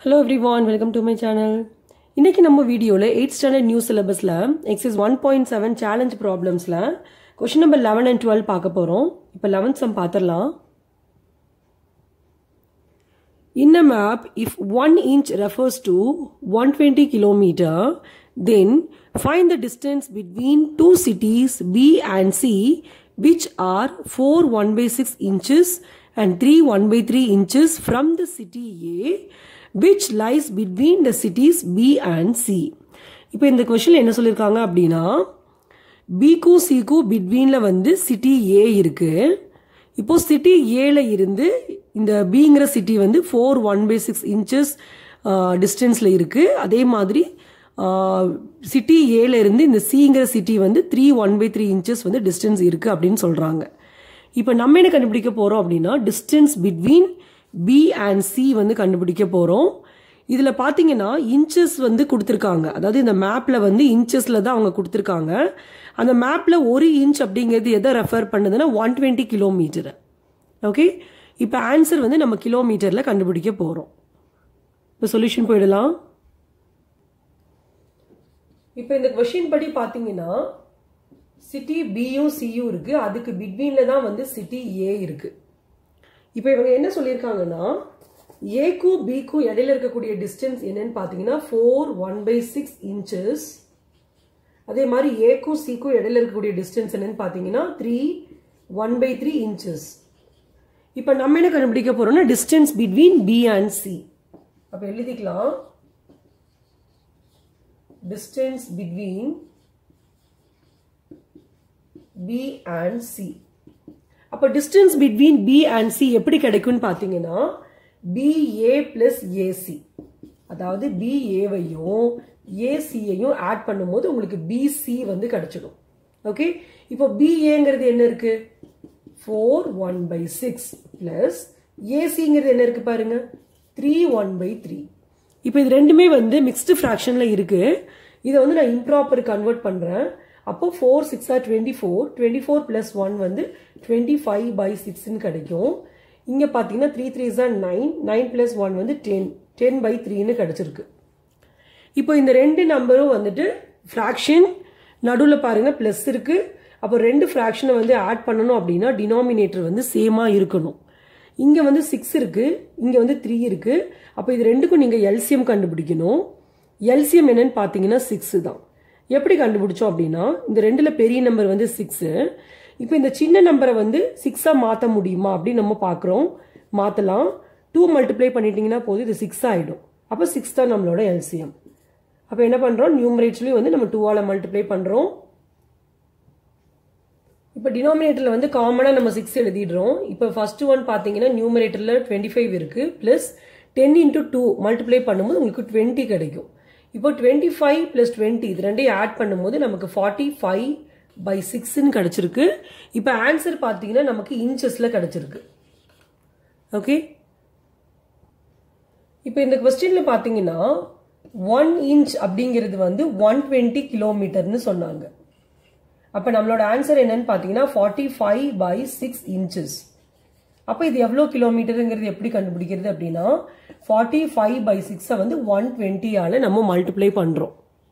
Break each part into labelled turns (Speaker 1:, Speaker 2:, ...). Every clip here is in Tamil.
Speaker 1: Hello everyone welcome to my channel இன்னைக்கு நம்ம வீடியோவில் எயிட் ஸ்டாண்டர்ட் நியூ சிலபஸில் exercise one point seven challenge ப்ராப்ளம்ஸில் question number eleven and twelve பார்க்க போகிறோம் இப்போ லெவன்த் சம் பார்த்துடலாம் In a map, if 1 inch refers to 120 kilometer, then find the distance between two cities B and C which are 4 1 by 6 inches and 3 1 by 3 inches from the city A which lies between the cities B and C. இப்போ இந்த கொஷனில் என்ன சொல்லியிருக்காங்க அப்படின்னா பிக்கும் சிக்கும் பிட்வீனில் வந்து சிட்டி ஏ இருக்குது இப்போ சிட்டி ஏல இருந்து இந்த பிங்கிற சிட்டி வந்து four one by six inches டிஸ்டன்ஸில் இருக்குது அதே மாதிரி சிட்டி ஏல இருந்து இந்த சிங்கிற சிட்டி வந்து three one by three inches வந்து டிஸ்டன்ஸ் இருக்குது அப்படின்னு சொல்கிறாங்க இப்போ நம்ம என்ன கண்டுபிடிக்க போகிறோம் அப்படின்னா distance between B and C வந்து கண்டுபிடிக்க போகிறோம் இதில் பார்த்தீங்கன்னா இன்ச்சஸ் வந்து கொடுத்துருக்காங்க அதாவது இந்த மேப்பில் வந்து இன்ச்சஸில் தான் அவங்க கொடுத்துருக்காங்க அந்த மேப்பில் ஒரு இன்ச் அப்படிங்கிறது எதை ரெஃபர் பண்ணுதுன்னா ஒன் டுவெண்ட்டி கிலோமீட்டர் ஓகே இப்போ ஆன்சர் வந்து நம்ம கிலோமீட்டரில் கண்டுபிடிக்க போகிறோம் இப்போ சொல்யூஷன் போயிடலாம் இப்போ இந்த கொஷின் படி பார்த்தீங்கன்னா சிட்டி பியும் சியும் இருக்கு அதுக்கு பிட்வீனில் தான் வந்து சிட்டி ஏ இருக்கு இப்போ இவங்க என்ன சொல்லியிருக்காங்கன்னா ஏக்கும் பிக்கும் இடையில இருக்கக்கூடிய டிஸ்டன்ஸ் என்னன்னு பார்த்தீங்கன்னா four one by six inches அதே மாதிரி ஏக்கும் சிக்கும் இடையில இருக்கக்கூடிய டிஸ்டன்ஸ் என்னன்னு பார்த்தீங்கன்னா three one by three inches இப்போ நம்ம என்ன கண்டுபிடிக்க போறோம்னா distance between B and C அப்போ எழுதிக்கலாம் distance between B and C அப்போ distance between B and C எப்படி கிடைக்கும்னு பார்த்தீங்கன்னா பிஏ பிளஸ் ஏசி அதாவது பிஏவையும் ஏசியையும் ஆட் பண்ணும்போது உங்களுக்கு பிசி வந்து கிடைச்சிடும் ஓகே இப்போ பிஏங்கிறது என்ன இருக்கு four one by six plus ஏசிங்கிறது என்ன இருக்கு பாருங்க த்ரீ ஒன் பை த்ரீ இப்போ இது ரெண்டுமே வந்து மிக்ஸ்டு ஃப்ராக்ஷனில் இருக்கு இதை வந்து நான் இம்ப்ராப்பர் கன்வெர்ட் பண்ணுறேன் அப்போ four six are twenty four twenty four plus one வந்து டுவெண்ட்டி ஃபைவ் பை சிக்ஸ்ன்னு கிடைக்கும் இங்கே பார்த்தீங்கன்னா த்ரீ த்ரீ தான் நைன் நைன் ப்ளஸ் ஒன் வந்து டென் டென் பை த்ரீன்னு கிடச்சிருக்கு இப்போ இந்த ரெண்டு நம்பரும் வந்துட்டு ஃப்ராக்ஷன் நடுவில் பாருங்கள் ப்ளஸ் இருக்குது அப்போ ரெண்டு ஃப்ராக்ஷனை வந்து ஆட் பண்ணணும் அப்படின்னா டினாமினேட்டர் வந்து சேமாக இருக்கணும் இங்கே வந்து சிக்ஸ் இருக்குது இங்கே வந்து த்ரீ இருக்குது அப்போ இது ரெண்டுக்கும் நீங்கள் எல்சிஎம் கண்டுபிடிக்கணும் எல்சிஎம் என்னன்னு பார்த்தீங்கன்னா சிக்ஸு தான் எப்படி கண்டுபிடிச்சோம் அப்படின்னா இந்த ரெண்டில் பெரிய நம்பர் வந்து சிக்ஸு இப்போ இந்த சின்ன நம்பரை வந்து சிக்ஸாக மாற்ற முடியுமா அப்படின்னு நம்ம பார்க்குறோம் மாற்றலாம் டூ மல்டிப்ளை பண்ணிட்டீங்கன்னா போதும் இது சிக்ஸ் ஆகிடும் அப்போ சிக்ஸ் தான் நம்மளோட எல்சிஎம் அப்போ என்ன பண்ணுறோம் நியூமரேட்ஸ்லையும் வந்து நம்ம டூவால் மல்டிப்ளை பண்ணுறோம் இப்போ டினாமினேட்டரில் வந்து காமனாக நம்ம சிக்ஸ் எழுதிடுறோம் இப்போ ஃபர்ஸ்ட் ஒன் பார்த்தீங்கன்னா நியூமரேட்டரில் டுவெண்ட்டி ஃபைவ் இருக்குது plus ten into two multiply பண்ணும்போது உங்களுக்கு டுவெண்ட்டி கிடைக்கும் இப்போ டுவெண்ட்டி ஃபைவ் ப்ளஸ் டுவெண்ட்டி இது ரெண்டையும் ஆட் பண்ணும்போது நமக்கு ஃபார்ட்டி ஃபைவ் பை சிக்ஸ்ன்னு கிடச்சிருக்கு இப்போ ஆன்சர் பார்த்தீங்கன்னா நமக்கு இன்ச்சஸில் கிடச்சிருக்கு ஓகே இப்போ இந்த கொஸ்டினில் பார்த்தீங்கன்னா ஒன் இன்ச் அப்படிங்கிறது வந்து ஒன் டுவெண்ட்டி கிலோமீட்டர்னு சொன்னாங்க அப்போ நம்மளோட ஆன்சர் என்னன்னு பார்த்தீங்கன்னா forty five by six inches அப்போ இது எவ்வளோ கிலோமீட்டருங்கிறது எப்படி கண்டுபிடிக்கிறது அப்படின்னா ஃபார்ட்டி ஃபைவ் பை சிக்ஸை வந்து ஒன் டுவெண்ட்டியால் நம்ம மல்டிப்ளை பண்ணுறோம்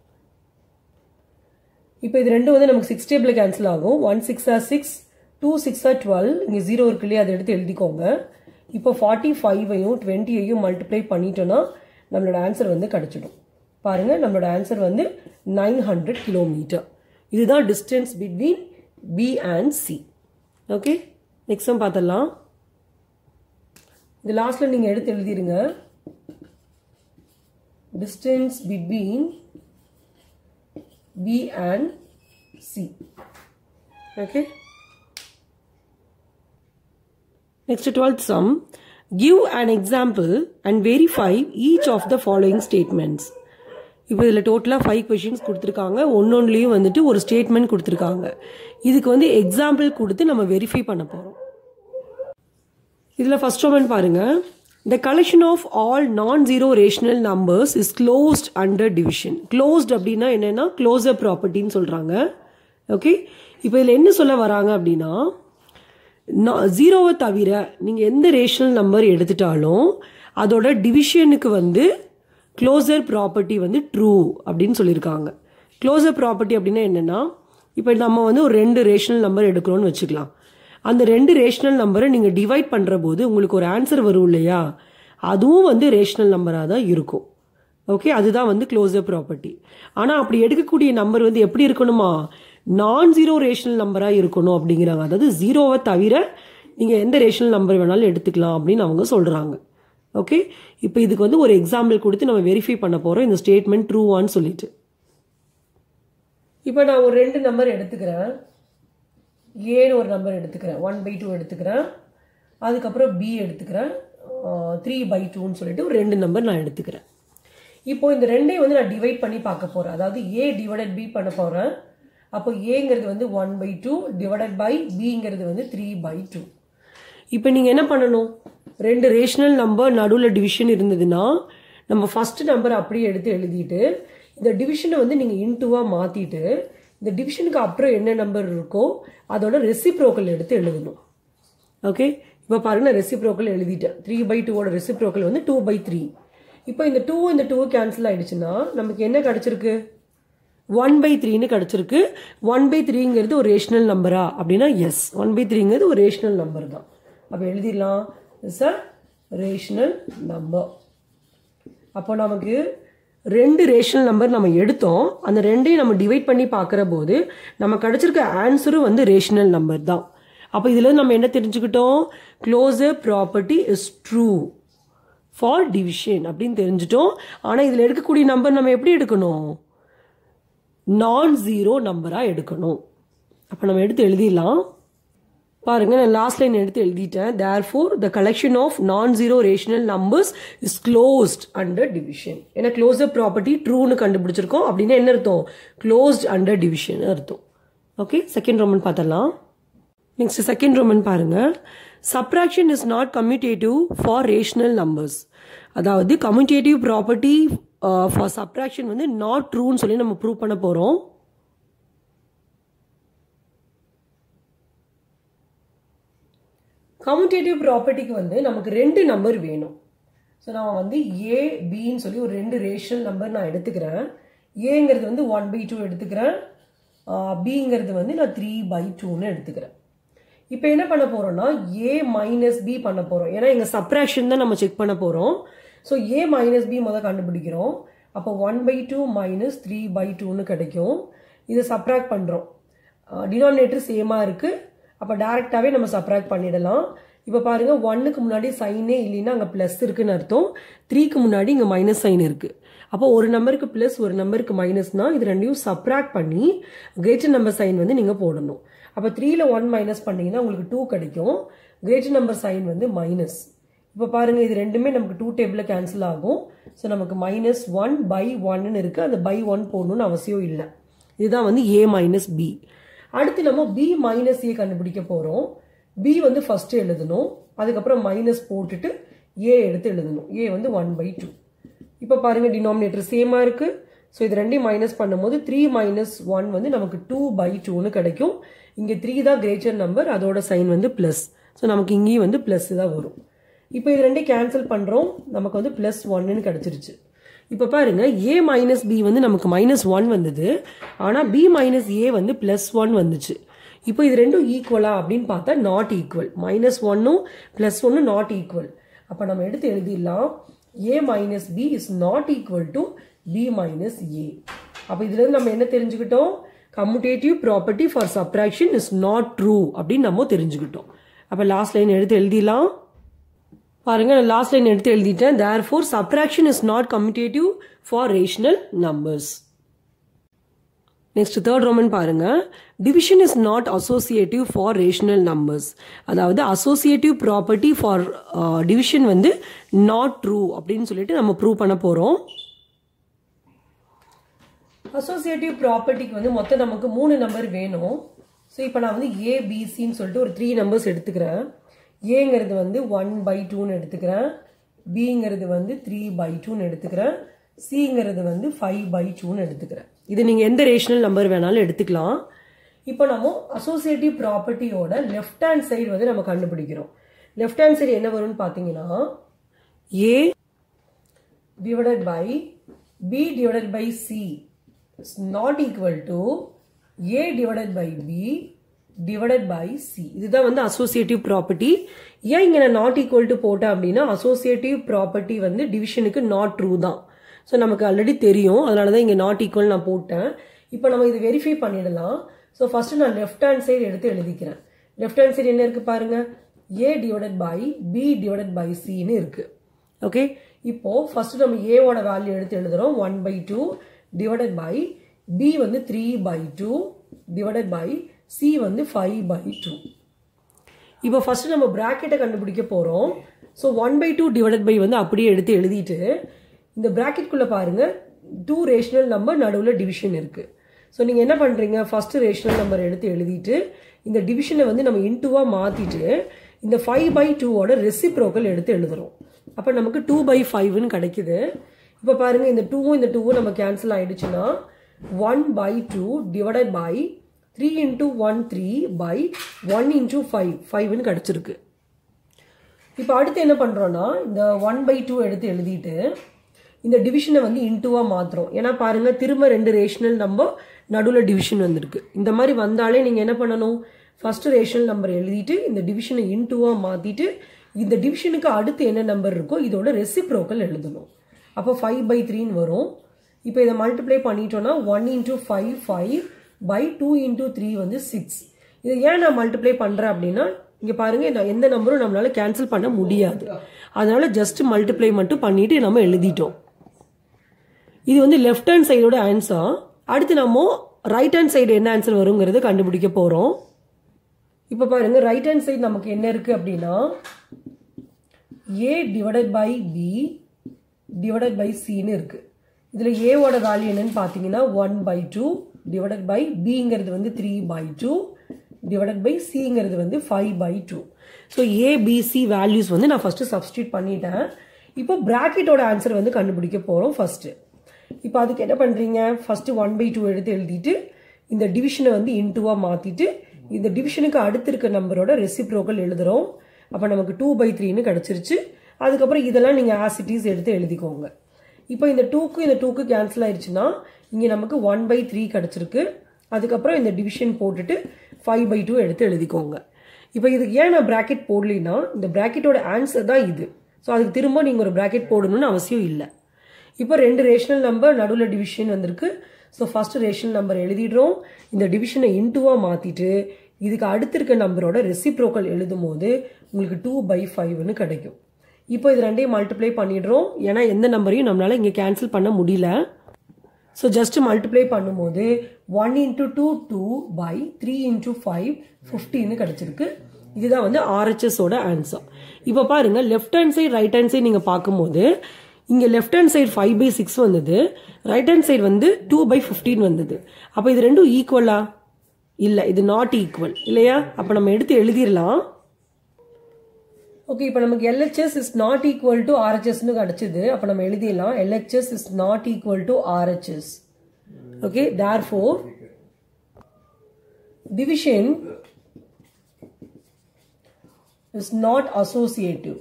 Speaker 1: இப்போ இது ரெண்டும் வந்து நமக்கு சிக்ஸ் டேபிள் கேன்சல் ஆகும் one six are six two six are twelve இங்கே ஜீரோ இருக்கு இல்லையா அதை எடுத்து எழுதிக்கோங்க இப்போ ஃபார்ட்டி ஃபைவையும் டுவெண்ட்டியையும் மல்டிப்ளை பண்ணிட்டோன்னா நம்மளோட ஆன்சர் வந்து கிடச்சிடும் பாருங்கள் நம்மளோட ஆன்சர் வந்து நைன் ஹண்ட்ரட் கிலோமீட்டர் இதுதான் distance between B and C okay next time பார்த்துடலாம் இது லாஸ்ட்டில் நீங்கள் எடுத்து எழுதிருங்க distance between B and C. Okay. Next, 12th sum. Give an example and verify each of the following statements. இப்போ இதில் டோட்டலாக ஃபைவ் கொஷின்ஸ் கொடுத்துருக்காங்க ஒன்னொன்றுலேயும் வந்துட்டு ஒரு ஸ்டேட்மெண்ட் கொடுத்துருக்காங்க இதுக்கு வந்து எக்ஸாம்பிள் கொடுத்து நம்ம வெரிஃபை பண்ண போகிறோம் இதில் ஃபர்ஸ்ட் ஒன் பாருங்க The collection of all non-zero rational numbers is closed under division. Closed அப்படின்னா என்னன்னா closure ப்ராப்பர்ட்டின்னு சொல்கிறாங்க ஓகே இப்போ இதில் என்ன சொல்ல வராங்க அப்படின்னா ஜீரோவை தவிர நீங்கள் எந்த ரேஷனல் நம்பர் எடுத்துட்டாலும் அதோட டிவிஷனுக்கு வந்து க்ளோசர் ப்ராப்பர்ட்டி வந்து ட்ரூ அப்படின்னு சொல்லியிருக்காங்க க்ளோசர் ப்ராப்பர்ட்டி அப்படின்னா என்னென்னா இப்போ நம்ம வந்து ஒரு ரெண்டு ரேஷனல் நம்பர் எடுக்கிறோம்னு வச்சுக்கலாம் அந்த ரெண்டு ரேஷனல் நம்பரை நீங்கள் டிவைட் பண்ணுற போது உங்களுக்கு ஒரு ஆன்சர் வரும் இல்லையா அதுவும் வந்து ரேஷனல் நம்பராக தான் இருக்கும் ஓகே அதுதான் வந்து க்ளோசர் ப்ராப்பர்ட்டி ஆனால் அப்படி எடுக்கக்கூடிய நம்பர் வந்து எப்படி இருக்கணுமா நான் ஜீரோ ரேஷனல் நம்பராக இருக்கணும் அப்படிங்கிறாங்க அதாவது ஜீரோவை தவிர நீங்கள் எந்த ரேஷனல் நம்பர் வேணாலும் எடுத்துக்கலாம் அப்படின்னு அவங்க சொல்கிறாங்க ஓகே இப்போ இதுக்கு வந்து ஒரு எக்ஸாம்பிள் கொடுத்து நம்ம வெரிஃபை பண்ண போகிறோம் இந்த ஸ்டேட்மெண்ட் ட்ரூவான்னு சொல்லிட்டு இப்போ நான் ஒரு ரெண்டு நம்பர் எடுத்துக்கிறேன் ஏன்னு ஒரு நம்பர் எடுத்துக்கிறேன் ஒன் பை டூ எடுத்துக்கிறேன் அதுக்கப்புறம் பி எடுத்துக்கிறேன் த்ரீ பை டூன்னு சொல்லிட்டு ஒரு ரெண்டு நம்பர் நான் எடுத்துக்கிறேன் இப்போ இந்த ரெண்டையும் வந்து நான் டிவைட் பண்ணி பார்க்க போகிறேன் அதாவது ஏ டிவைடட் பி பண்ண போகிறேன் அப்போ ஏங்கிறது வந்து one by two divided by பிங்கிறது வந்து த்ரீ பை டூ இப்போ நீங்கள் என்ன பண்ணணும் ரெண்டு ரேஷனல் நம்பர் நடுவில் டிவிஷன் இருந்ததுன்னா நம்ம ஃபர்ஸ்ட் நம்பர் அப்படியே எடுத்து எழுதிட்டு இந்த டிவிஷனை வந்து நீங்கள் இன்டூவாக மாற்றிட்டு இந்த டிவிஷனுக்கு அப்புறம் என்ன நம்பர் இருக்கோ அதோட ரெசிப்ரோக்கல் எடுத்து எழுதணும் ஓகே இப்போ பாருங்க நான் ரெசிப்ரோக்கல் எழுதிட்டேன் த்ரீ பை டூவோட ரெசிப்ரோக்கல் வந்து டூ பை த்ரீ இப்போ இந்த டூ இந்த டூ கேன்சல் ஆயிடுச்சுன்னா நமக்கு என்ன கிடைச்சிருக்கு ஒன் பை த்ரீன்னு கிடச்சிருக்கு ஒன் பை த்ரீங்கிறது ஒரு ரேஷனல் நம்பரா அப்படின்னா எஸ் ஒன் பை த்ரீங்கிறது ஒரு ரேஷனல் நம்பர் தான் அப்போ எழுதிடலாம் இஸ் அ ரேஷனல் நம்பர் அப்போ நமக்கு ரெண்டு ரேஷனல் நம்பர் நம்ம எடுத்தோம் அந்த ரெண்டையும் நம்ம டிவைட் பண்ணி பார்க்குற போது நம்ம கிடச்சிருக்க ஆன்சரும் வந்து ரேஷனல் நம்பர் தான் அப்போ இதில் நம்ம என்ன தெரிஞ்சுக்கிட்டோம் closure property is true for division அப்படின்னு தெரிஞ்சிட்டோம் ஆனால் இதில் எடுக்கக்கூடிய நம்பர் நம்ம எப்படி எடுக்கணும் நான் ஜீரோ நம்பராக எடுக்கணும் அப்போ நம்ம எடுத்து எழுதிடலாம் பாருங்க நான் லாஸ்ட் லைன் எடுத்து எழுதிட்டேன் therefore the collection of non zero rational numbers is closed under division ஏன்னா க்ளோசர் ப்ராப்பர்ட்டி ட்ரூன்னு கண்டுபிடிச்சிருக்கோம் அப்படின்னா என்ன அர்த்தம் க்ளோஸ்ட் அண்டர் டிவிஷன் அர்த்தம் ஓகே செகண்ட் ரோமன் பார்த்தலாம் நெக்ஸ்ட் செகண்ட் ரோமன் பாருங்க subtraction is not commutative for rational numbers அதாவது கம்யூட்டேட்டிவ் ப்ராப்பர்ட்டி ஃபார் சப்ராக்ஷன் வந்து நாட் ட்ரூன்னு சொல்லி நம்ம ப்ரூவ் பண்ண போகிறோம் கம்யூட்டேட்டிவ் ப்ராப்பர்ட்டிக்கு வந்து நமக்கு ரெண்டு நம்பர் வேணும் ஸோ நான் வந்து ஏ பின்னு சொல்லி ஒரு ரெண்டு ரேஷனல் நம்பர் நான் எடுத்துக்கிறேன் ஏங்கிறது வந்து ஒன் பை டூ எடுத்துக்கிறேன் பிங்கிறது வந்து நான் த்ரீ பை டூன்னு எடுத்துக்கிறேன் இப்போ என்ன பண்ண போறோம்னா ஏ மைனஸ் பி பண்ண போறோம் ஏன்னா எங்க சப்ராக்ஷன் தான் நம்ம செக் பண்ண போறோம் ஸோ ஏ மைனஸ் பி முதல் கண்டுபிடிக்கிறோம் அப்போ one by two minus three by டூன்னு கிடைக்கும் இதை சப்ராக்ட் பண்ணுறோம் டினாமினேட்டர் சேமாக இருக்குது அப்போ டேரெக்டாகவே நம்ம சப்ராக்ட் பண்ணிடலாம் இப்போ பாருங்க ஒன்னுக்கு முன்னாடி சைனே இல்லைன்னா அங்கே ப்ளஸ் இருக்குன்னு அர்த்தம் த்ரீக்கு முன்னாடி இங்கே மைனஸ் சைன் இருக்கு அப்போ ஒரு நம்பருக்கு ப்ளஸ் ஒரு நம்பருக்கு மைனஸ்னா இது ரெண்டையும் சப்ராக்ட் பண்ணி கிரேட்டர் நம்பர் சைன் வந்து நீங்கள் போடணும் அப்போ த்ரீல ஒன் மைனஸ் பண்ணீங்கன்னா உங்களுக்கு டூ கிடைக்கும் கிரேட்டர் நம்பர் சைன் வந்து மைனஸ் இப்போ பாருங்க இது ரெண்டுமே நமக்கு டூ டேபிளில் கேன்சல் ஆகும் ஸோ நமக்கு மைனஸ் ஒன் பை ஒன்னு இருக்கு அந்த பை ஒன் போடணும்னு அவசியம் இல்லை இதுதான் வந்து ஏ மைனஸ் பி அடுத்து நம்ம பி மைனஸ் ஏ கண்டுபிடிக்க போகிறோம் பி வந்து ஃபர்ஸ்ட் எழுதணும் அதுக்கப்புறம் மைனஸ் போட்டுட்டு ஏ எடுத்து எழுதணும் ஏ வந்து ஒன் பை டூ இப்போ பாருங்க டினாமினேட்டர் சேமா இருக்கு ஸோ இது ரெண்டையும் மைனஸ் பண்ணும்போது த்ரீ மைனஸ் ஒன் வந்து நமக்கு டூ பை டூன்னு கிடைக்கும் இங்கே த்ரீ தான் கிரேட்டர் நம்பர் அதோட சைன் வந்து ப்ளஸ் ஸோ நமக்கு இங்கேயும் வந்து ப்ளஸ் தான் வரும் இப்போ இது ரெண்டையும் கேன்சல் பண்ணுறோம் நமக்கு வந்து ப்ளஸ் ஒன்னு கிடச்சிருச்சு இப்போ பாருங்க ஏ மைனஸ் பி வந்து நமக்கு மைனஸ் ஒன் வந்தது ஆனால் பி மைனஸ் ஏ வந்து ப்ளஸ் ஒன் வந்துச்சு இப்போ இது ரெண்டும் ஈக்குவலா அப்படின்னு பார்த்தா நாட் ஈக்குவல் மைனஸ் ஒன்னும் ப்ளஸ் ஒன்னும் நாட் ஈக்குவல் அப்போ நம்ம எடுத்து எழுதிடலாம் A minus B is not equal to B minus A அப்போ இதுலேருந்து நம்ம என்ன தெரிஞ்சுக்கிட்டோம் commutative property for subtraction is not true அப்படின்னு நம்ம தெரிஞ்சுக்கிட்டோம் அப்போ லாஸ்ட் லைன் எடுத்து எழுதிடலாம் பாருங்க நான் லாஸ்ட் லைன் எடுத்து எழுதிட்டேன் therefore subtraction is not commutative for rational numbers next third roman பாருங்க division is not associative for rational numbers அதாவது அசோசியேட்டிவ் ப்ராப்பர்ட்டி ஃபார் டிவிஷன் வந்து நாட் ட்ரூ அப்படின்னு சொல்லிட்டு நம்ம ப்ரூவ் பண்ண போகிறோம் அசோசியேட்டிவ் ப்ராப்பர்ட்டிக்கு வந்து மொத்தம் நமக்கு மூணு நம்பர் வேணும் ஸோ இப்போ நான் வந்து ஏபிசின்னு சொல்லிட்டு ஒரு த்ரீ நம்பர்ஸ் எடுத்துக்கிறேன் ஏங்கிறது வந்து ஒன் பை டூன்னு எடுத்துக்கிறேன் பிங்கிறது வந்து த்ரீ பை டூன்னு எடுத்துக்கிறேன் சிங்கிறது வந்து ஃபைவ் பை டூன்னு எடுத்துக்கிறேன் இது நீங்கள் எந்த ரேஷனல் நம்பர் வேணாலும் எடுத்துக்கலாம் இப்போ நம்ம அசோசியேட்டிவ் ப்ராப்பர்ட்டியோட லெஃப்ட் ஹேண்ட் சைடு வந்து நம்ம கண்டுபிடிக்கிறோம் லெஃப்ட் ஹேண்ட் சைடு என்ன வரும்னு பார்த்தீங்கன்னா ஏ divided by b divided by c is not equal to a divided by b divided by c இதுதான் வந்து அசோசியேட்டிவ் ப்ராப்பர்ட்டி ஏன் இங்க நான் நாட் ஈக்குவல் டு போட்டேன் அப்படின்னா அசோசியேட்டிவ் ப்ராப்பர்ட்டி வந்து டிவிஷனுக்கு நாட் ட்ரூ தான் ஸோ நமக்கு ஆல்ரெடி தெரியும் அதனால தான் இங்கே நாட் ஈக்குவல் நான் போட்டேன் இப்போ நம்ம இது வெரிஃபை பண்ணிடலாம் ஸோ ஃபர்ஸ்ட் நான் லெஃப்ட் ஹேண்ட் சைடு எடுத்து எழுதிக்கிறேன் லெஃப்ட் ஹேண்ட் சைடு என்ன இருக்கு பாருங்க A divided by B divided by சின்னு இருக்கு ஓகே இப்போ ஃபர்ஸ்ட் நம்ம ஏவோட வேல்யூ எடுத்து எழுதுறோம் one by two divided by B வந்து three by two divided by C வந்து ஃபைவ் பை டூ இப்போ ஃபர்ஸ்ட் நம்ம பிராக்கெட்டை கண்டுபிடிக்க போறோம் so one by two divided by வந்து அப்படியே எடுத்து எழுதிட்டு இந்த பிராக்கெட்குள்ள பாருங்க டூ ரேஷனல் நம்பர் நடுவில் டிவிஷன் இருக்கு ஸோ நீங்க என்ன பண்றீங்க ஃபர்ஸ்ட் ரேஷனல் நம்பர் எடுத்து எழுதிட்டு இந்த டிவிஷனை வந்து நம்ம இன்டூவா மாத்திட்டு இந்த ஃபைவ் பை டூவோட ரெசிப்ரோக்கல் எடுத்து எழுதுறோம் அப்போ நமக்கு டூ பை ஃபைவ்னு கிடைக்குது இப்போ பாருங்க இந்த டூவும் இந்த டூவும் நம்ம கேன்சல் ஆயிடுச்சுன்னா one by two divided by three into one three by one into five ஃபைவ்னு கிடச்சிருக்கு இப்போ அடுத்து என்ன பண்ணுறோன்னா இந்த ஒன் பை டூ எடுத்து எழுதிட்டு இந்த டிவிஷனை வந்து இன்டூவாக மாற்றுறோம் ஏன்னா பாருங்க திரும்ப ரெண்டு ரேஷனல் நம்பர் நடுவில் டிவிஷன் வந்திருக்கு இந்த மாதிரி வந்தாலே நீங்கள் என்ன பண்ணணும் ஃபர்ஸ்ட் ரேஷனல் நம்பர் எழுதிட்டு இந்த டிவிஷனை இன்டூவாக மாற்றிட்டு இந்த டிவிஷனுக்கு அடுத்து என்ன நம்பர் இருக்கோ இதோட ரெசிப்ரோக்கல் எழுதணும் அப்போ ஃபைவ் பை த்ரீன்னு வரும் இப்போ இதை மல்டிப்ளை பண்ணிட்டோம்னா one into five five by two into three வந்து சிக்ஸ் இதை ஏன் நான் மல்டிப்ளை பண்ணுறேன் அப்படின்னா இங்கே பாருங்க நான் எந்த நம்பரும் நம்மளால கேன்சல் பண்ண முடியாது அதனால ஜஸ்ட் மல்டிப்ளை மட்டும் பண்ணிட்டு நம்ம எழுதிட்டோம் இது வந்து லெஃப்ட் ஹேண்ட் சைடோட ஆன்சர் அடுத்து நம்ம ரைட் ஹேண்ட் சைடு என்ன ஆன்சர் வருங்கிறத கண்டுபிடிக்க போகிறோம் இப்போ பாருங்க ரைட் ஹேண்ட் சைடு நமக்கு என்ன இருக்கு அப்படின்னா A divided by B divided by சின்னு இருக்கு இதில் ஏவோட வேல்யூ என்னன்னு பார்த்தீங்கன்னா one by two divided by பிங்கிறது வந்து three by two divided by சிங்கிறது வந்து five by two so ABC values வந்து நான் ஃபர்ஸ்ட் சப்ஸ்டியூட் பண்ணிட்டேன் இப்போ பிராக்கெட்டோட ஆன்சர் வந்து கண்டுபிடிக்க போகிறோம் ஃபர்ஸ்ட் இப்போ அதுக்கு என்ன பண்ணுறீங்க ஃபர்ஸ்ட் ஒன் பை டூ எடுத்து எழுதிட்டு இந்த டிவிஷனை வந்து இன்டூவாக மாற்றிட்டு இந்த டிவிஷனுக்கு அடுத்து இருக்க நம்பரோட ரெசிப்ரோக்கல் எழுதுறோம் அப்போ நமக்கு டூ பை த்ரீன்னு கிடச்சிருச்சு அதுக்கப்புறம் இதெல்லாம் நீங்கள் ஆசிட்டிஸ் எடுத்து எழுதிக்கோங்க இப்போ இந்த டூக்கு இந்த டூக்கு கேன்சல் ஆயிடுச்சுன்னா இங்கே நமக்கு ஒன் பை த்ரீ கிடச்சிருக்கு அதுக்கப்புறம் இந்த டிவிஷன் போட்டுட்டு ஃபைவ் பை டூ எடுத்து எழுதிக்கோங்க இப்போ இதுக்கு ஏன் நான் ப்ராக்கெட் போடலைன்னா இந்த ப்ராக்கெட்டோட ஆன்சர் தான் இது ஸோ அதுக்கு திரும்ப நீங்கள் ஒரு ப்ராக்கெட் போடணும்னு அவசியம் இல்லை இப்போ ரெண்டு ரேஷனல் நம்பர் நடுவில் டிவிஷன் வந்திருக்கு ஸோ ஃபர்ஸ்ட் ரேஷனல் நம்பர் எழுதிடுறோம் இந்த டிவிஷனை இன்டூவாக மாற்றிட்டு இதுக்கு அடுத்து இருக்க நம்பரோட ரெசிப்ரோக்கல் எழுதும் போது உங்களுக்கு டூ பை ஃபைவ்னு கிடைக்கும் இப்போ இது ரெண்டையும் மல்டிப்ளை பண்ணிடுறோம் ஏன்னா எந்த நம்பரையும் நம்மளால இங்கே கேன்சல் பண்ண முடியல ஸோ ஜஸ்ட் மல்டிப்ளை பண்ணும்போது one into two two by three into five ஃபிஃப்டின்னு கிடச்சிருக்கு இதுதான் வந்து ஆர்ஹெச்எஸோட ஆன்சர் இப்போ பாருங்க left hand side right hand side நீங்கள் பார்க்கும்போது இங்கே left hand side five by six வந்தது ரைட் ஹேண்ட் சைடு வந்து டூ பை ஃபிஃப்டீன் வந்தது அப்போ இது ரெண்டும் ஈக்குவலா இல்லை இது நாட் ஈக்குவல் இல்லையா அப்போ நம்ம எடுத்து எழுதிடலாம் ஓகே இப்போ நமக்கு LHS is not equal to ஆர்ஹெச்எஸ்னு கிடச்சிது அப்போ நம்ம எழுதிடலாம் LHS is not equal to RHS okay therefore division is not associative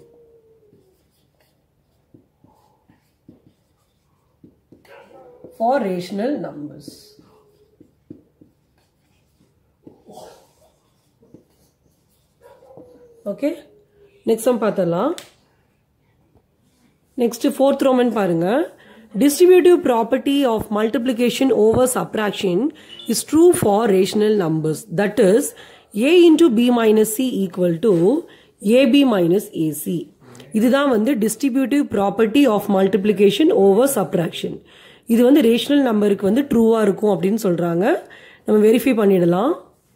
Speaker 1: for rational numbers. Okay next sum பார்த்தலாம் நெக்ஸ்ட் ஃபோர்த் ரோமன் பாருங்க distributive property of multiplication over subtraction is true for rational numbers that is a into b minus c equal to ab minus ac இதுதான் வந்து distributive property of multiplication over subtraction இது வந்து ரேஷனல் நம்பருக்கு வந்து ட்ரூவா இருக்கும் அப்படின்னு சொல்றாங்க நம்ம வெரிஃபை பண்ணிடலாம்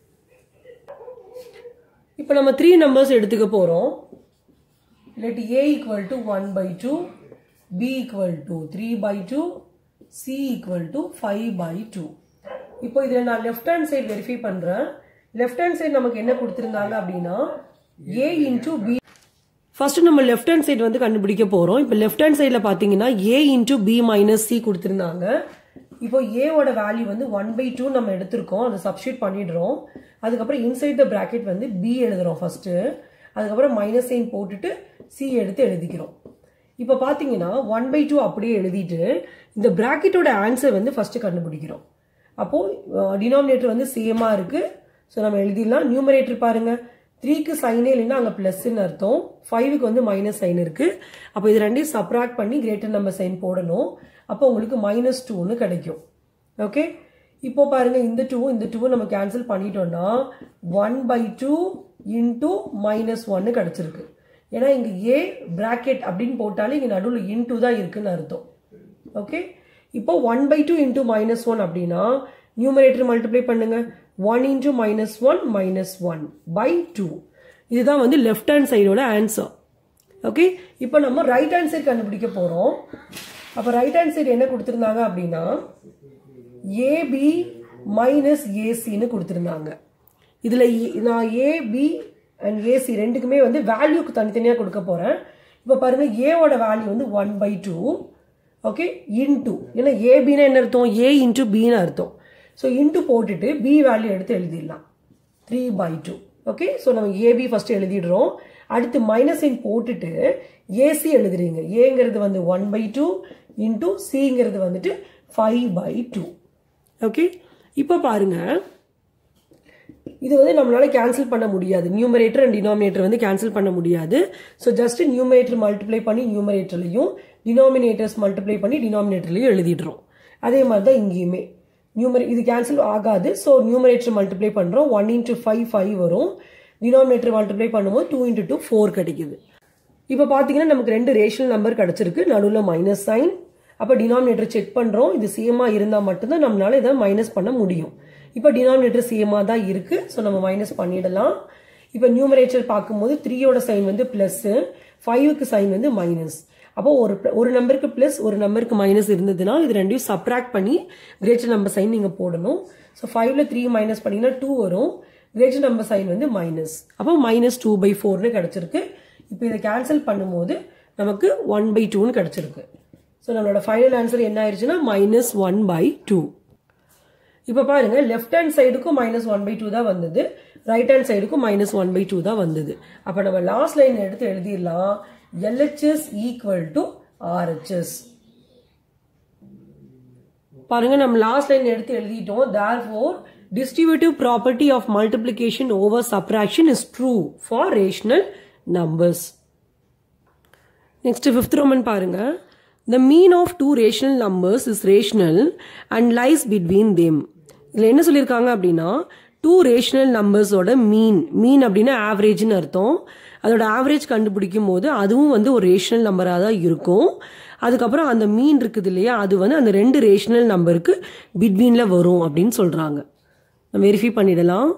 Speaker 1: இப்போ நம்ம த்ரீ நம்பர்ஸ் எடுத்துக்க போறோம் let a equal to 1 by 2 b equal to 3 by 2 c equal to 5 by 2 இப்போ இதில் நான் லெஃப்ட் ஹேண்ட் சைடு வெரிஃபை பண்றேன் லெஃப்ட் ஹேண்ட் சைடு நமக்கு என்ன கொடுத்துருந்தாங்க அப்படின்னா a இன்டூ பி ஃபர்ஸ்ட் நம்ம லெஃப்ட் ஹேண்ட் சைடு வந்து கண்டுபிடிக்க போறோம் இப்போ லெஃப்ட் ஹேண்ட் சைடில் பார்த்தீங்கன்னா A into B minus C கொடுத்துருந்தாங்க இப்போ ஏவோட வேல்யூ வந்து ஒன் பை டூ நம்ம எடுத்திருக்கோம் அதை சப்ஸ்டியூட் பண்ணிடுறோம் அதுக்கப்புறம் இன்சைட் த பிராக்கெட் வந்து பி எழுதுறோம் ஃபர்ஸ்ட் அதுக்கப்புறம் மைனஸ் சைன் போட்டுட்டு சி எடுத்து எழுதிக்கிறோம் இப்போ பார்த்தீங்கன்னா ஒன் பை டூ அப்படியே எழுதிட்டு இந்த பிராக்கெட்டோட ஆன்சர் வந்து ஃபர்ஸ்ட் கண்டுபிடிக்கிறோம் அப்போ டினாமினேட்டர் வந்து சேமா இருக்கு ஸோ நம்ம எழுதிடலாம் நியூமரேட்டர் பாருங்க த்ரீக்கு சைனே இல்லைன்னா அங்கே ப்ளஸ்ன்னு அர்த்தம் ஃபைவுக்கு வந்து மைனஸ் சைன் இருக்கு அப்போ இது ரெண்டையும் சப்ராக்ட் பண்ணி கிரேட்டர் நம்பர் சைன் போடணும் அப்போ உங்களுக்கு மைனஸ் டூன்னு கிடைக்கும் ஓகே இப்போ பாருங்க இந்த டூ இந்த டூ நம்ம கேன்சல் பண்ணிட்டோம்னா one by two into minus ஒன்னு கிடைச்சிருக்கு ஏன்னா இங்க ஏ பிராக்கெட் அப்படின்னு போட்டாலே இங்க நடுவில் இன்டூ தான் இருக்குன்னு அர்த்தம் ஓகே இப்போ one by two into minus one அப்படின்னா நியூமரேட்டர் மல்டிப்ளை பண்ணுங்க one into minus one minus one by two இதுதான் வந்து லெஃப்ட் ஹேண்ட் சைடோட ஆன்சர் ஓகே இப்போ நம்ம ரைட் ஹேண்ட் சைடு கண்டுபிடிக்க போறோம் அப்போ ரைட் ஹேண்ட் சைடு என்ன கொடுத்துருந்தாங்க அப்படின்னா ஏபி மைனஸ் ஏசின்னு கொடுத்துருந்தாங்க இதில் நான் ஏபி அண்ட் ஏசி ரெண்டுக்குமே வந்து வேல்யூக்கு தனித்தனியாக கொடுக்க போகிறேன் இப்போ பாருங்க ஏவோட வேல்யூ வந்து one by two okay into ஏன்னா ஏபின்னா என்ன அர்த்தம் ஏ இன்டூ பின்னு அர்த்தம் ஸோ இன்டூ போட்டுட்டு பி வேல்யூ எடுத்து எழுதிடலாம் three by two okay so நம்ம ஏபி ஃபர்ஸ்ட் எழுதிடுறோம் அடுத்து மைனஸ் இன் போட்டுட்டு ஏசி எழுதுறீங்க ஏங்கிறது வந்து ஒன் பை டூ இன்டூ சிங்கிறது வந்துட்டு ஃபைவ் பை டூ ஓகே இப்போ பாருங்க இது வந்து நம்மளால கேன்சல் பண்ண முடியாது நியூமரேட்டர் அண்ட் டினாமினேட்டர் வந்து கேன்சல் பண்ண முடியாது ஸோ ஜஸ்ட் நியூமரேட்டர் மல்டிப்ளை பண்ணி நியூமரேட்டர்லையும் டினாமினேட்டர்ஸ் மல்டிப்ளை பண்ணி டினாமினேட்டர்லையும் எழுதிடுறோம் அதே மாதிரி தான் இங்கேயுமே நியூமரே இது கேன்சல் ஆகாது ஸோ நியூமரேட்டர் மல்டிப்ளை பண்ணுறோம் ஒன் இன்ட்டு ஃபைவ் ஃபைவ் வரும் டினாமினேட்டர் மல்டிப்ளை பண்ணும்போது டூ இன்ட்டு டூ ஃபோர் கிடைக்குது இப்போ பார்த்தீங்கன்னா நமக்கு ரெண்டு ரேஷனல் நம்பர் கிடச்சிருக்கு நடுவில் மைனஸ் சைன் அப்போ டினாமினேட்டர் செக் பண்ணுறோம் இது சேமாக இருந்தால் மட்டும்தான் நம்மளால இதை மைனஸ் பண்ண முடியும் இப்போ டினாமினேட்டர் சேமாக தான் இருக்குது ஸோ நம்ம மைனஸ் பண்ணிடலாம் இப்போ நியூமரேட்டர் பார்க்கும்போது த்ரீயோட சைன் வந்து ப்ளஸ்ஸு ஃபைவுக்கு சைன் வந்து மைனஸ் அப்போ ஒரு ஒரு நம்பருக்கு ப்ளஸ் ஒரு நம்பருக்கு மைனஸ் இருந்ததுன்னா இது ரெண்டையும் சப்ராக்ட் பண்ணி கிரேட்டர் நம்பர் சைன் நீங்கள் போடணும் ஸோ ஃபைவ்ல த்ரீ மைனஸ் பண்ணிங்கன்னா டூ வரும் கிரேட்டர் நம்பர் சைன் வந்து மைனஸ் அப்போ மைனஸ் டூ பை ஃபோர்னு கிடச்சிருக்கு இப்போ இதை கேன்சல் பண்ணும்போது நமக்கு ஒன் பை டூன்னு கிடச்சிருக்கு ஸோ நம்மளோட ஃபைனல் ஆன்சர் என்ன ஆயிடுச்சுன்னா மைனஸ் ஒன் பை டூ இப்போ பாருங்க லெஃப்ட் ஹேண்ட் சைடுக்கும் மைனஸ் ஒன் பை டூ தான் வந்தது ரைட் ஹேண்ட் சைடுக்கும் மைனஸ் ஒன் பை டூ தான் வந்தது அப்போ நம்ம லாஸ்ட் லைன் எடுத்து எழுதிடலாம் எல்ஹெச்எஸ் ஈக்குவல் டு ஆர்ஹெச்எஸ் பாருங்க நம்ம லாஸ்ட் லைன் எடுத்து எழுதிட்டோம் therefore distributive property of multiplication over subtraction is true for rational numbers. Next, fifth Roman பாருங்க The mean of two rational numbers is rational and lies between them. இதில் என்ன சொல்லியிருக்காங்க அப்படின்னா டூ ரேஷனல் நம்பர்ஸோட மீன் மீன் அப்படின்னா ஆவரேஜ்னு அர்த்தம் அதோட ஆவரேஜ் கண்டுபிடிக்கும் போது அதுவும் வந்து ஒரு ரேஷனல் நம்பராக தான் இருக்கும் அதுக்கப்புறம் அந்த மீன் இருக்குது இல்லையா அது வந்து அந்த ரெண்டு ரேஷனல் நம்பருக்கு பிட்வீனில் வரும் அப்படின்னு சொல்கிறாங்க நம்ம வெரிஃபை பண்ணிடலாம்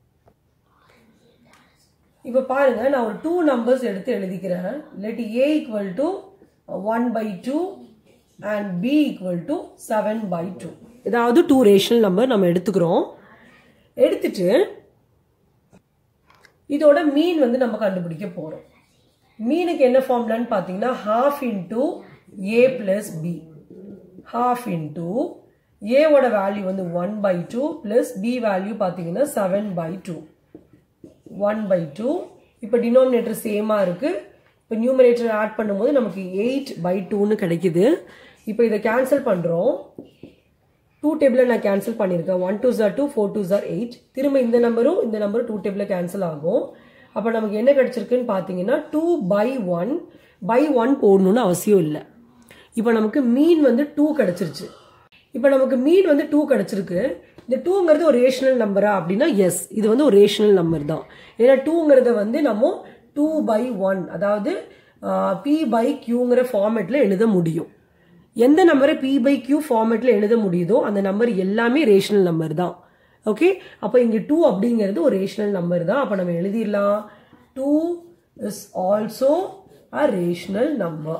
Speaker 1: இப்போ பாருங்க நான் ஒரு டூ நம்பர்ஸ் எடுத்து எழுதிக்கிறேன் let A equal to one by two and B equal to seven by two ஏதாவது டூ ரேஷனல் நம்பர் நம்ம எடுத்துக்கிறோம் எடுத்துட்டு இதோட மீன் வந்து நம்ம கண்டுபிடிக்க போறோம் மீனுக்கு என்ன ஃபார்ம்லான்னு பார்த்தீங்கன்னா half into A plus B half into ஏவோட வேல்யூ வந்து one by two plus B value பார்த்தீங்கன்னா seven by two one by two இப்போ டினாமினேட்டர் சேமாக இருக்கு இப்போ நியூமரேட்டர் ஆட் பண்ணும்போது நமக்கு எயிட் பை டூன்னு கிடைக்குது இப்போ இதை கேன்சல் பண்ணுறோம் டூ டேபிளில் நான் கேன்சல் பண்ணியிருக்கேன் ஒன் டூ ஜார் டூ ஃபோர் டூ ஜார் எயிட் திரும்ப இந்த நம்பரும் இந்த நம்பரும் டூ டேபிளில் கேன்சல் ஆகும் அப்போ நமக்கு என்ன கிடைச்சிருக்குன்னு பார்த்தீங்கன்னா two by one by one போடணும்னு அவசியம் இல்லை இப்போ நமக்கு மீன் வந்து டூ கிடைச்சிருச்சு இப்போ நமக்கு மீன் வந்து டூ கிடைச்சிருக்கு இந்த டூங்கிறது ஒரு ரேஷனல் நம்பரா அப்படின்னா எஸ் இது வந்து ஒரு ரேஷனல் நம்பர் தான் ஏன்னா டூங்கிறத வந்து நம்ம டூ பை ஒன் அதாவது பி பை கியூங்கிற ஃபார்மேட்ல எழுத முடியும் எந்த நம்பரை பி பை கியூ ஃபார்மேட்ல எழுத முடியுதோ அந்த நம்பர் எல்லாமே ரேஷனல் நம்பர் தான் ஓகே அப்போ இங்க டூ அப்படிங்கிறது ஒரு ரேஷனல் நம்பர் தான் அப்போ நம்ம எழுதிடலாம் two is also a rational number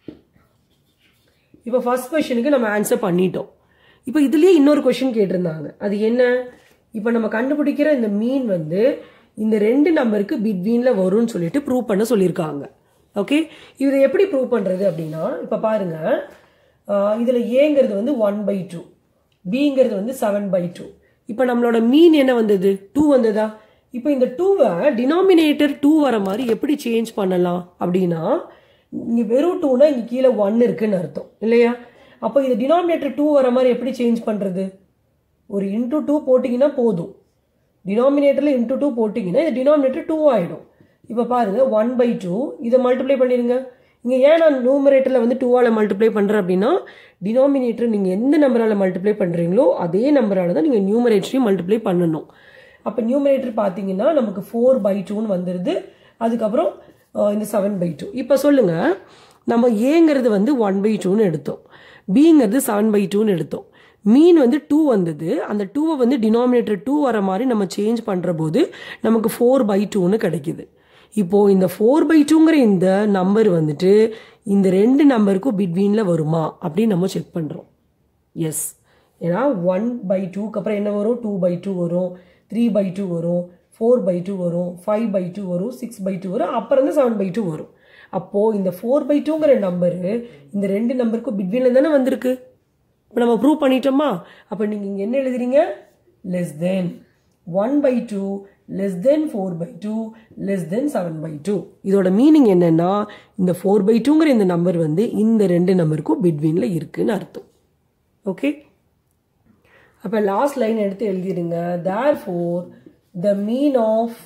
Speaker 1: இப்போ ஃபர்ஸ்ட் கொஷனுக்கு நம்ம ஆன்சர் பண்ணிட்டோம் இப்போ இதுலயே இன்னொரு கொஷின் கேட்டிருந்தாங்க அது என்ன இப்போ நம்ம கண்டுபிடிக்கிற இந்த மீன் வந்து இந்த ரெண்டு நம்பருக்கு பிட்வீன்ல வரும்னு சொல்லிட்டு ப்ரூவ் பண்ண சொல்லியிருக்காங்க ஓகே இதை எப்படி ப்ரூவ் பண்றது அப்படின்னா இப்போ பாருங்க ஆஹ் இதுல ஏங்கிறது வந்து ஒன் பை டூ பிங்கிறது வந்து செவன் பை டூ இப்போ நம்மளோட மீன் என்ன வந்தது டூ வந்ததா இப்போ இந்த டூவை டினாமினேட்டர் டூ வர மாதிரி எப்படி சேஞ்ச் பண்ணலாம் அப்படின்னா இங்கே வெறும் டூனா இங்கே கீழே ஒன் இருக்குன்னு அர்த்தம் இல்லையா அப்போ இது டினாமினேட்டர் டூ வர மாதிரி எப்படி சேஞ்ச் பண்ணுறது ஒரு இன்டூ டூ போட்டிங்கன்னா போதும் டினாமினேட்டரில் இன்டூ டூ போட்டிங்கன்னா இது டினாமினேட்டர் டூ ஆகிடும் இப்போ பாருங்கள் ஒன் பை டூ இதை மல்டிப்ளை பண்ணிடுங்க இங்கே ஏன் நான் நியூமரேட்டரில் வந்து டூவால் மல்டிப்ளை பண்ணுறேன் அப்படின்னா டினாமினேட்டர் நீங்கள் எந்த நம்பரால் மல்டிப்ளை பண்ணுறீங்களோ அதே நம்பரால் தான் நீங்கள் நியூமரேட்டரையும் மல்டிப்ளை பண்ணணும் அப்போ நியூமரேட்டர் பார்த்தீங்கன்னா நமக்கு ஃபோர் பை டூன்னு வந்துடுது அதுக்கப்புறம் அஹ், இந்த செவன் பை டூ இப்போ சொல்லுங்கள் நம்ம ஏங்கிறது வந்து ஒன் பை டூன்னு எடுத்தோம் பிங்கிறது செவன் பை டூன்னு எடுத்தோம் மீன் வந்து டூ வந்தது அந்த டூவை வந்து டினாமினேட்டர் டூ வர மாதிரி நம்ம சேஞ்ச் பண்ணுற போது நமக்கு ஃபோர் பை டூன்னு கிடைக்குது இப்போ இந்த ஃபோர் பை டூங்கிற இந்த நம்பர் வந்துட்டு இந்த ரெண்டு நம்பருக்கும் பிட்வீனில் வருமா அப்படின்னு நம்ம செக் பண்ணுறோம் எஸ் ஏன்னா ஒன் பை டூக்கு அப்புறம் என்ன வரும் டூ பை டூ வரும் த்ரீ பை டூ வரும் ஃபோர் பை டூ வரும் ஃபைவ் பை டூ வரும் சிக்ஸ் பை டூ வரும் அப்புறம் தான் செவன் பை டூ வரும் அப்போது இந்த ஃபோர் பை டூங்கிற நம்பரு இந்த ரெண்டு நம்பருக்கும் பிட்வீனில் தானே வந்திருக்கு இப்போ நம்ம ப்ரூவ் பண்ணிட்டோமா அப்போ நீங்கள் இங்கே என்ன எழுதுறீங்க less than one by two less than four by two less than seven by two இதோட மீனிங் என்னன்னா இந்த ஃபோர் பை டூங்கிற இந்த நம்பர் வந்து இந்த ரெண்டு நம்பருக்கும் பிட்வீனில் இருக்குன்னு அர்த்தம் ஓகே அப்போ லாஸ்ட் லைன் எடுத்து எழுதிடுங்க therefore the mean of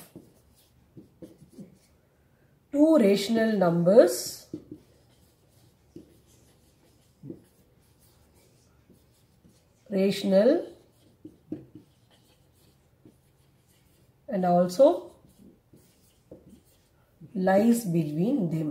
Speaker 1: two rational numbers rational and also lies between them.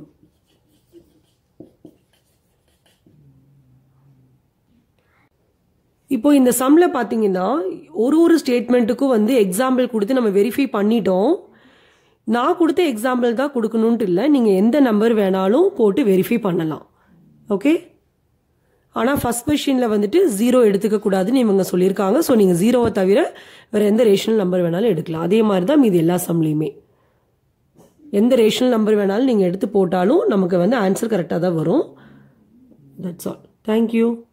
Speaker 1: இப்போ இந்த சம்ல பார்த்தீங்கன்னா ஒரு ஒரு ஸ்டேட்மெண்ட்டுக்கும் வந்து எக்ஸாம்பிள் கொடுத்து நம்ம வெரிஃபை பண்ணிட்டோம் நான் கொடுத்த எக்ஸாம்பிள் தான் கொடுக்கணுன்ட்டு இல்லை நீங்கள் எந்த நம்பர் வேணாலும் போட்டு வெரிஃபை பண்ணலாம் ஓகே ஆனால் ஃபர்ஸ்ட் கொஷினில் வந்துட்டு ஜீரோ எடுத்துக்க கூடாதுன்னு இவங்க சொல்லியிருக்காங்க ஸோ நீங்கள் ஜீரோவை தவிர வேறு எந்த ரேஷனல் நம்பர் வேணாலும் எடுக்கலாம் அதே மாதிரி தான் மீது எல்லா சம்லேயுமே எந்த ரேஷனல் நம்பர் வேணாலும் நீங்கள் எடுத்து போட்டாலும் நமக்கு வந்து ஆன்சர் கரெக்டாக தான் வரும் தட்ஸ் ஆல் தேங்க்யூ